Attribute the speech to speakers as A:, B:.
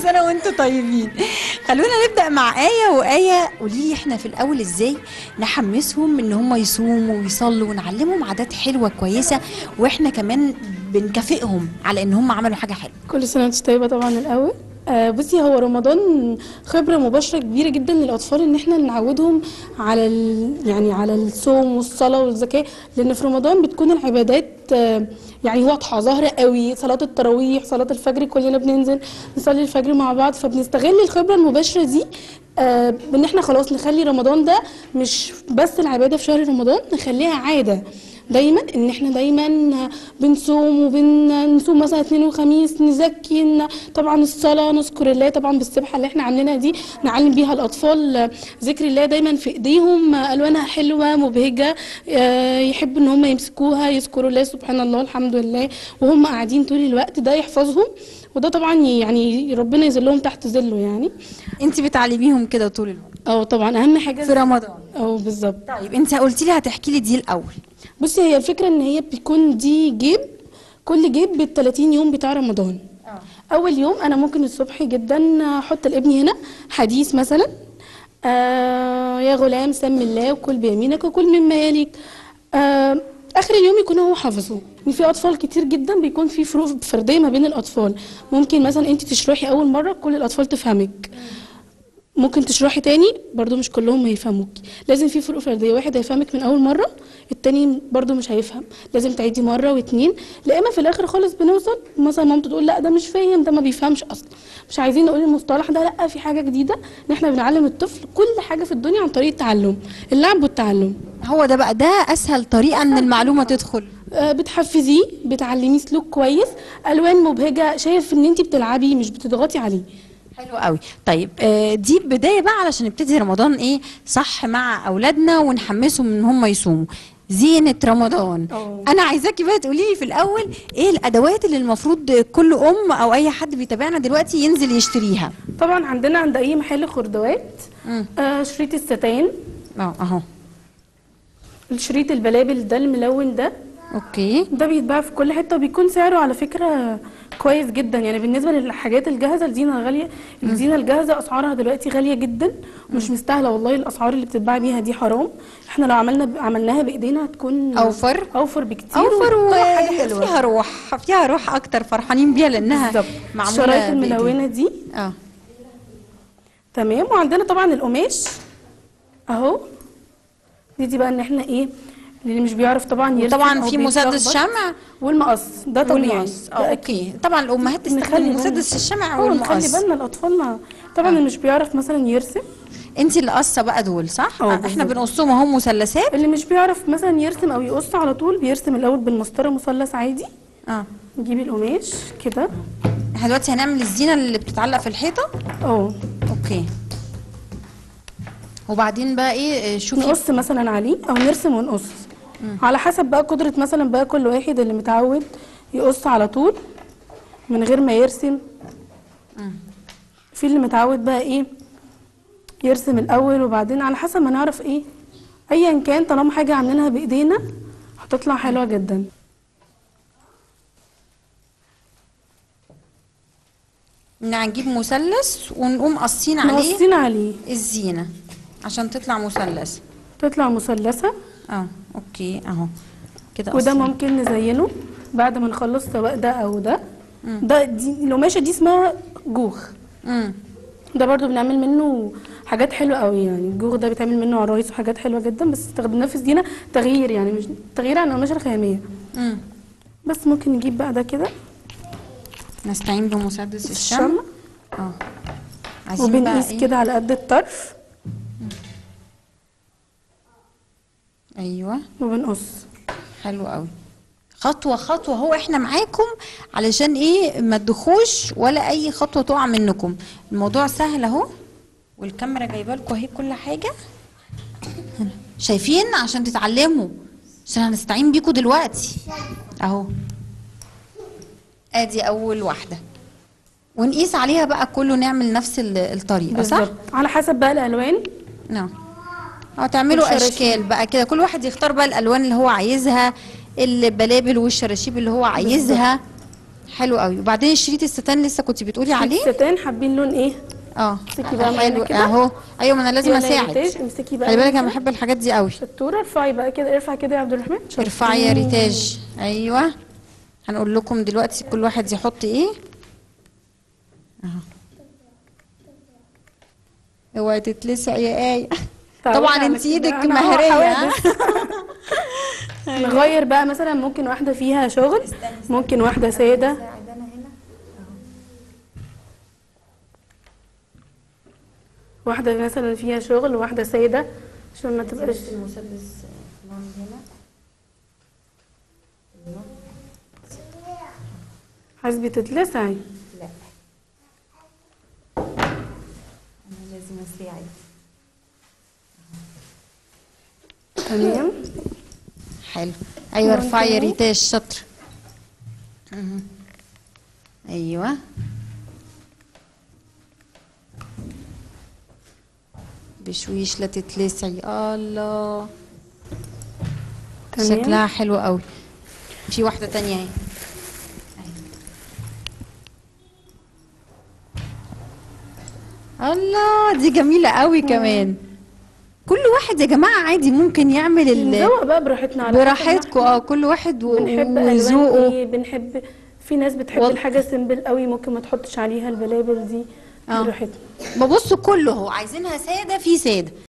A: سنه وانتم طيبين خلونا نبدا مع ايه وايه قولي لي احنا في الاول ازاي نحمسهم ان هم يصوموا ويصلوا ونعلمهم عادات حلوه كويسه واحنا كمان بنكافئهم على ان هم عملوا حاجه حلوه
B: كل سنة وانت طيبة طبعا الأول آه بصي هو رمضان خبرة مباشرة كبيرة جدا للأطفال إن احنا نعودهم على ال يعني على الصوم والصلاة والزكاة لأن في رمضان بتكون العبادات آه يعني واضحة ظاهرة قوي صلاة التراويح صلاة الفجر كلنا بننزل نصلي الفجر مع بعض فبنستغل الخبرة المباشرة دي آه بإن احنا خلاص نخلي رمضان ده مش بس العبادة في شهر رمضان نخليها عادة دايما ان احنا دايما بنصوم وبنصوم مثلا اثنين وخميس نزكي ن- طبعا الصلاه نذكر الله طبعا بالسبحه اللي احنا عاملينها دي نعلم بيها الاطفال ذكر الله دايما في ايديهم الوانها حلوه مبهجه آه، يحبوا ان هم يمسكوها يذكروا الله سبحان الله الحمد لله وهم قاعدين طول الوقت ده يحفظهم وده طبعا يعني ربنا يذلهم تحت ظله يعني
A: انت بتعلميهم كده طول الوقت
B: اه طبعا اهم حاجه
A: في رمضان
B: اه بالظبط
A: طيب انت قلتي لي هتحكي لي دي الاول
B: بصي هي الفكرة ان هي بيكون دي جيب كل جيب بال 30 يوم بتاع رمضان اول يوم انا ممكن الصبح جدا احط لابني هنا حديث مثلا آه يا غلام سم الله وكل بيمينك وكل مما يليك آه اخر اليوم يكون هو حافظه إن في اطفال كتير جدا بيكون في فروق فرديه ما بين الاطفال ممكن مثلا انت تشرحي اول مره كل الاطفال تفهمك ممكن تشرحي تاني برضو مش كلهم هيفهموكي لازم في فروق فرديه واحد هيفهمك من اول مره التاني برضو مش هيفهم لازم تعيدي مره واتنين لا اما في الاخر خالص بنوصل مثلا مامته تقول لا ده مش فاهم ده ما بيفهمش اصلا مش عايزين نقول المصطلح ده لا في حاجه جديده ان احنا بنعلم الطفل كل حاجه في الدنيا عن طريق التعلم اللعب والتعلم
A: هو ده بقى ده اسهل طريقه ان المعلومه تدخل
B: آه، بتحفزيه بتعلميه سلوك كويس الوان مبهجه شايف ان انت بتلعبي مش بتضغطي عليه
A: حلو قوي طيب آه، دي بدايه بقى علشان نبتدي رمضان ايه صح مع اولادنا ونحمسهم ان هم يصوموا زينة رمضان
B: أوه.
A: انا عايزاكي بقى تقولي لي في الاول ايه الادوات اللي المفروض كل ام او اي حد بيتابعنا دلوقتي ينزل يشتريها
B: طبعا عندنا عند اي محل خردوات
A: مم.
B: آه شريط الستان
A: اه اهو
B: الشريط البلابل ده الملون ده
A: اوكي
B: ده بيتباع في كل حته وبيكون سعره على فكره كويس جدا يعني بالنسبه للحاجات الجاهزه الزينه غاليه الزينه الجاهزه اسعارها دلوقتي غاليه جدا ومش مستاهله والله الاسعار اللي بتتباع بيها دي حرام احنا لو عملنا عملناها بايدينا هتكون
A: أوفر.
B: اوفر بكتير
A: اوفر
B: وكل حاجه حلوه
A: وفيها روح فيها روح اكتر فرحانين بيها لانها
B: بالظبط
A: معموله
B: الشرايط
A: بإيدينا.
B: الملونه دي
A: اه
B: تمام وعندنا طبعا القماش اهو دي دي بقى ان احنا ايه اللي مش بيعرف طبعا يرسم
A: طبعا
B: أو
A: في مسدس
B: بيتلخبط.
A: شمع
B: والمقص ده طبيعي
A: والمقص
B: ده
A: اه
B: أكيد.
A: اوكي طبعا الامهات تستخدم
B: نخلي بالنا-
A: مسدس الشمع
B: اه نخلي
A: والمقص
B: بالنا الاطفال ما طبعا اللي مش بيعرف مثلا يرسم
A: انت اللي قصه بقى دول صح
B: اه،
A: احنا
B: بالظبط.
A: بنقصهم اهو مثلثات
B: اللي مش بيعرف مثلا يرسم او يقص على طول بيرسم الاول بالمسطره مثلث عادي
A: اه
B: نجيب القماش كده
A: احنا دلوقتي هنعمل الزينه اللي بتتعلق في الحيطه
B: اه
A: اوكي وبعدين بقى ايه اه، شوفي
B: نقص مثلا عليه او نرسم ونقص على حسب بقى قدره مثلا بقى كل واحد اللي متعود يقص على طول من غير ما يرسم في اللي متعود بقى ايه يرسم الاول وبعدين على حسب ما نعرف ايه ايا كان طالما حاجه عاملينها بايدينا هتطلع حلوه جدا
A: ان هنجيب مثلث ونقوم قاصين عليه
B: نقصين عليه
A: الزينه عشان تطلع مثلث
B: تطلع مثلثه
A: اه اوكي اهو كده
B: وده
A: قصين.
B: ممكن نزينه بعد ما نخلص سواء ده او ده ده دي القماشه دي اسمها جوخ
A: امم
B: ده برضو بنعمل منه حاجات حلوه قوي يعني الجوخ ده بيتعمل منه عرايس وحاجات حلوه جدا بس استخدمناه في الزينه تغيير يعني مش تغيير عن القماشه الخياميه
A: امم
B: بس ممكن نجيب بقى ده كده
A: نستعين بمسدس الشمع
B: الشمع
A: اه عايزين بقى
B: وبنقيس
A: ايه
B: كده على قد الطرف
A: ايوه
B: وبنقص
A: حلو قوي خطوه خطوه هو احنا معاكم علشان ايه ما تدخوش ولا اي خطوه تقع منكم الموضوع سهل اهو والكاميرا جايبه لكم اهي كل حاجه شايفين عشان تتعلموا عشان هنستعين بيكم دلوقتي اهو ادي اول واحده ونقيس عليها بقى كله نعمل نفس ال- الطريقه صح
B: بالظبط على حسب بقى الالوان
A: نعم اه تعملوا
B: والشراشيب.
A: اشكال بقى كده كل واحد يختار بقى الالوان اللي هو عايزها البلابل والشراشيب اللي هو عايزها حلو قوي وبعدين شريط الستان لسه كنت بتقولي عليه
B: الستان حابين لون ايه
A: اه
B: امسكي بقى معانا
A: حلو
B: كده.
A: اهو ايوه ما انا لازم
B: يلا يا
A: اساعد
B: ريتاج، امسكي بقى
A: خلي بالك انا
B: كده.
A: بحب الحاجات دي قوي
B: شطوره ارفعي بقى كده ارفعي كده يا عبد الرحمن
A: ارفعي يا ريتاج ايوه هنقول لكم دلوقتي كل واحد يحط ايه اهو اوعي تتلسعي يا ايه
B: تعالي
A: طبعا
B: نعمل
A: انت
B: كده.
A: ايدك
B: أنا أهو
A: مهريه ها؟
B: حوادث. نغير بقى مثلا ممكن واحده فيها شغل ممكن واحده ساده واحده مثلا فيها شغل وواحده ساده عشان ما تبقاش حسبي تتلسعي
A: لازم اساعد
B: تمام
A: حلو ايوه
B: ممكن
A: ارفعي يا
B: اهو.
A: ريتاج شاطر مهم. ايوه بشويش لا تتلسعي الله
B: تمام.
A: شكلها حلو قوي في واحده تانية اهي الله دي جميله قوي كمان كل واحد يا جماعه عادي ممكن يعمل ال
B: نزوق بقى براحتنا على حسب ما
A: براحتكم اه كل واحد و-
B: بنحب الوان
A: وذوقه
B: ايه بنحب في ناس بتحب
A: وال-
B: الحاجه سيمبل قوي ممكن ما تحطش عليها البلابل دي
A: آه.
B: براحتنا
A: ما بصوا كله هو عايزينها ساده في ساده